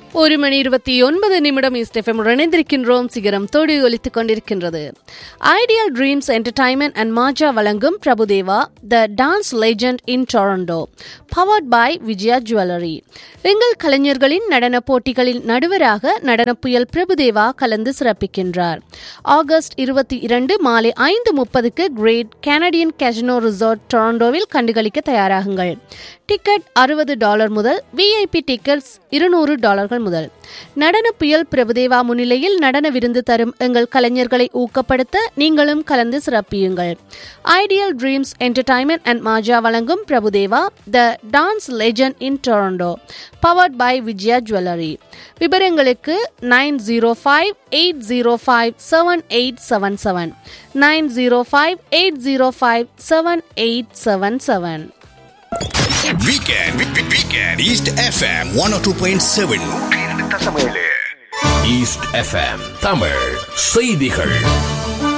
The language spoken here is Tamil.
ஒரு மணி இருபத்தி ஒன்பது நிமிடம் இஸ்டெஃபம் இணைந்திருக்கின்றோம் சிகரம் தோடி ஒலித்துக் கொண்டிருக்கின்றது ஐடியல் ட்ரீம்ஸ் என்டர்டைன்மெண்ட் அண்ட் மாஜா வழங்கும் Prabhudeva the dance legend in Toronto powered by Vijaya jewellery எங்கள் கலைஞர்களின் நடன போட்டிகளின் நடுவராக நடன புயல் பிரபுதேவா கலந்து சிறப்பிக்கின்றார் ஆகஸ்ட் இருபத்தி இரண்டு மாலை ஐந்து முப்பதுக்கு கிரேட் கனடியன் கேசினோ ரிசார்ட் டொரண்டோவில் கண்டுகளிக்க தயாராகுங்கள் டிக்கெட் அறுபது டாலர் முதல் விஐபி டிக்கெட்ஸ் இருநூறு டாலர்கள் முதல் நடன புயல் பிரபுதேவா முன்னிலையில் நடன விருந்து தரும் எங்கள் கலைஞர்களை ஊக்கப்படுத்த நீங்களும் கலந்து சிறப்பியுங்கள் ஐடியல் ட்ரீம்ஸ் என்டர்டைன்மெண்ட் அண்ட் மாஜா வழங்கும் Prabhudeva the dance legend in Toronto powered by Vijaya jewellery விவரங்களுக்கு nine zero five eight zero five seven eight seven seven nine zero five eight zero five seven eight seven seven Weekend, week- week- weekend, East FM 102.7. East FM Tamil செய்திகள்